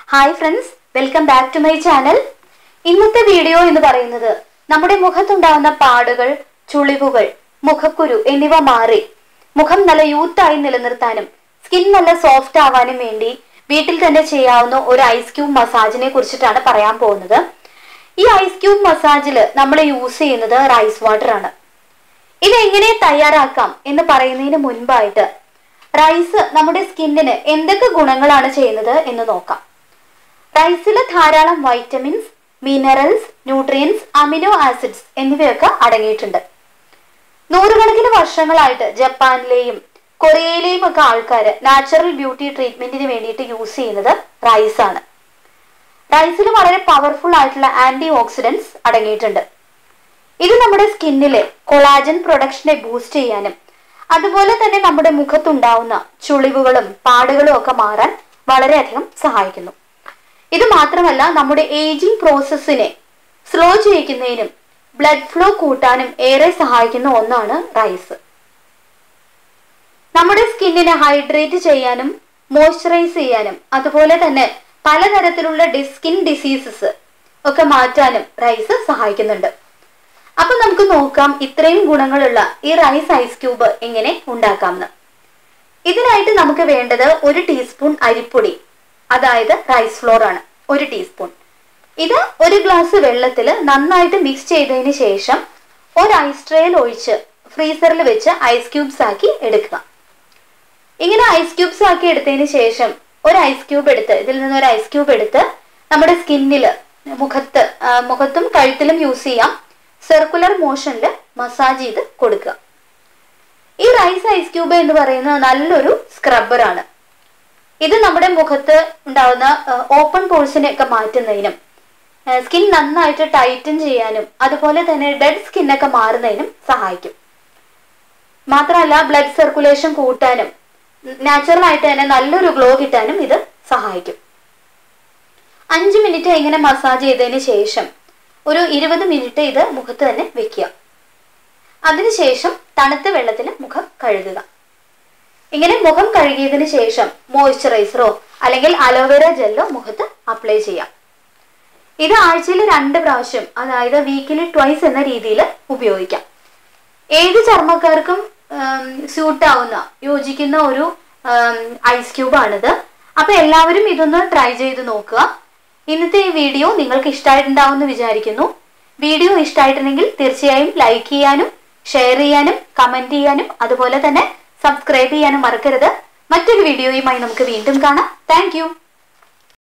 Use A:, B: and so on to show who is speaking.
A: hi friends welcome back to my channel ഇന്നത്തെ video എന്ന് പറയുന്നത് നമ്മുടെ മുഖത്തുണ്ടാവുന്ന പാടുകൾ ചുളിവുകൾ മുഖക്കുരു എന്നിവ മാറി മുഖം നല്ല യൂത്തായി നിലനിർത്താനും സ്കിൻ നല്ല സോഫ്റ്റ് ആവാനും വേണ്ടി വീട്ടിൽ തന്നെ ചെയ്യാവുന്ന ഒരു ഐസ് ക്യൂബ് മസാജിനെ കുറിച്ചിട്ടാണ് പറയാൻ പോകുന്നത് ഈ ഐസ് ക്യൂബ് മസാജിൽ നമ്മൾ യൂസ് ചെയ്യുന്നത് റൈസ് വാട്ടർ ആണ് ഇത് എങ്ങനെ തയ്യാറാക്കാം എന്ന് പറയുന്നതിന് മുൻപായിട്ട് റൈസ് നമ്മുടെ സ്കിന്നിന് എന്തൊക്കെ ഗുണങ്ങളാണ് ചെയ്യുന്നത് എന്ന് നോക്കാം റൈസിൽ ധാരാളം vitamins minerals nutrients amino acids എന്നിവയൊക്കെ അടങ്ങിയിട്ടുണ്ട് നൂറുകണക്കിന് വർഷങ്ങളായിട്ട് ജപ്പാനിലെയും കൊറിയയിലെയും ഒക്കെ ആൾക്കാർ നാച്ചുറൽ ബ്യൂട്ടി ട്രീറ്റ്മെന്റിന് വേണ്ടിയിട്ട് യൂസ് ചെയ്യുന്നത് റൈസ് ആണ് റൈസിൽ വളരെ പവർഫുൾ ആയിട്ടുള്ള ആന്റി ഓക്സിഡൻസ് അടങ്ങിയിട്ടുണ്ട് ഇത് നമ്മുടെ സ്കിന്നിലെ കൊളാജൻ പ്രൊഡക്ഷനെ ബൂസ്റ്റ് ചെയ്യാനും അതുപോലെ തന്നെ നമ്മുടെ മുഖത്തുണ്ടാവുന്ന ചുളിവുകളും പാടുകളും ഒക്കെ മാറാൻ വളരെയധികം സഹായിക്കുന്നു ഇത് മാത്രമല്ല നമ്മുടെ ഏജിംഗ് പ്രോസസ്സിനെ സ്ലോ ചെയ്യിക്കുന്നതിനും ബ്ലഡ് ഫ്ലോ കൂട്ടാനും ഏറെ സഹായിക്കുന്ന ഒന്നാണ് റൈസ് നമ്മുടെ സ്കിന്നിനെ ഹൈഡ്രേറ്റ് ചെയ്യാനും മോയ്സ്ചറൈസ് ചെയ്യാനും അതുപോലെ തന്നെ പലതരത്തിലുള്ള ഡി- സ്കിൻ ഡിസീസസ് ഒക്കെ മാറ്റാനും റൈസ് സഹായിക്കുന്നുണ്ട് അപ്പൊ നമുക്ക് നോക്കാം ഇത്രയും ഗുണങ്ങളുള്ള ഈ റൈസ് ഐസ് ക്യൂബ് എങ്ങനെ ഉണ്ടാക്കാമെന്ന് ഇതിനായിട്ട് നമുക്ക് വേണ്ടത് ഒരു ടീസ്പൂൺ അരിപ്പൊടി അതായത് റൈസ് ഫ്ലോർ ആണ് ഒരു ടീസ്പൂൺ ഇത് ഒരു ഗ്ലാസ് വെള്ളത്തിൽ നന്നായിട്ട് മിക്സ് ചെയ്തതിന് ശേഷം ഒരു ഐസ് ട്രേയിൽ ഒഴിച്ച് ഫ്രീസറിൽ വെച്ച് ഐസ് ക്യൂബ്സ് ആക്കി എടുക്കുക ഇങ്ങനെ ഐസ് ക്യൂബ്സ് ആക്കി എടുത്തതിന് ശേഷം ഒരു ഐസ് ക്യൂബ് എടുത്ത് ഇതിൽ നിന്ന് ഒരു ഐസ് ക്യൂബ് എടുത്ത് നമ്മുടെ സ്കിന്നിൽ മുഖത്ത് ആ, മുഖത്തും കഴുത്തിലും യൂസ് ചെയ്യാം സർക്കുലർ മോഷനിൽ മസാജ് ചെയ്ത് കൊടുക്കുക ഈ റൈസ് ഐസ് ക്യൂബ് എന്ന് പറയുന്നത് നല്ലൊരു സ്ക്രബ്ബറാണ് ഇത് നമ്മുടെ മുഖത്ത് ഉണ്ടാകുന്ന ഓപ്പൺ പോഴ്സിനെ ഒക്കെ മാറ്റുന്നതിനും സ്കിൻ നന്നായിട്ട് ടൈറ്റൻ ചെയ്യാനും അതുപോലെ തന്നെ ഡെഡ് സ്കിന്നൊക്കെ മാറുന്നതിനും സഹായിക്കും മാത്രമല്ല ബ്ലഡ് സർക്കുലേഷൻ കൂട്ടാനും നാച്ചുറൽ ആയിട്ട് തന്നെ നല്ലൊരു ഗ്ലോ കിട്ടാനും ഇത് സഹായിക്കും അഞ്ച് മിനിറ്റ് ഇങ്ങനെ മസാജ് ചെയ്തതിന് ശേഷം ഒരു ഇരുപത് മിനിറ്റ് ഇത് മുഖത്ത് തന്നെ വെക്കുക അതിനുശേഷം തണുത്ത വെള്ളത്തിൽ മുഖം കഴുകുക ഇങ്ങനെ മുഖം കഴുകിയതിന് ശേഷം മോയ്സ്ചറൈസറോ അല്ലെങ്കിൽ അലോവേര ജെല്ലോ മുഖത്ത് അപ്ലൈ ചെയ്യാം ഇത് ആഴ്ചയിൽ രണ്ട് പ്രാവശ്യം അതായത് വീക്കിലി ട്വൈസ് എന്ന രീതിയിൽ ഉപയോഗിക്കാം ഏത് ചർമ്മക്കാർക്കും സ്യൂട്ട് ആവുന്ന യോജിക്കുന്ന ഒരു ഐസ് ക്യൂബ് ആണിത് അപ്പൊ എല്ലാവരും ഇതൊന്ന് ട്രൈ ചെയ്ത് നോക്കുക ഇന്നത്തെ ഈ വീഡിയോ നിങ്ങൾക്ക് ഇഷ്ടമായിട്ടുണ്ടാവുമെന്ന് വിചാരിക്കുന്നു വീഡിയോ ഇഷ്ടമായിട്ടുണ്ടെങ്കിൽ തീർച്ചയായും ലൈക്ക് ചെയ്യാനും ഷെയർ ചെയ്യാനും കമന്റ് ചെയ്യാനും അതുപോലെ തന്നെ സബ്സ്ക്രൈബ് ചെയ്യാനും മറക്കരുത് മറ്റൊരു വീഡിയോയുമായി നമുക്ക് വീണ്ടും കാണാം താങ്ക്